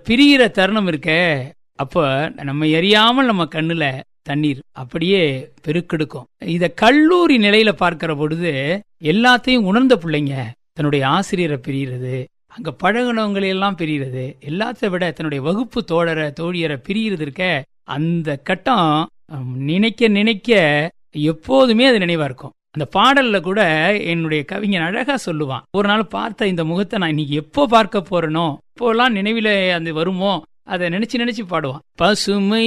பிரியிற தருணம் இருக்கே அப்ப நம்ம எரியாமல் நம்ம கண்ணுல தண்ணீர் அப்படியே பெருக்கெடுக்கும் இத கல்லூரி நிலையில பார்க்கிற பொழுது எல்லாத்தையும் உணர்ந்த பிள்ளைங்க தன்னுடைய ஆசிரியரை பிரிகிறது அங்க பழகுனவங்களை எல்லாம் பிரிகிறது எல்லாத்த விட தன்னுடைய வகுப்பு தோழரை தோழியரை பிரிகிறது இருக்க அந்த கட்டம் ஹம், நினைக்க நினைக்க எப்போதுமே அது நினைவா இருக்கும் அந்த பாடல்ல கூட என்னுடைய கவிஞன் அழகா சொல்லுவான் ஒரு நாள் பார்த்த இந்த முகத்தை நான் இன்னைக்கு எப்போ பார்க்க போறேனோ இப்போலாம் நினைவில அந்த வருமோ அதை நினைச்சு நினைச்சு பாடுவான் பசுமை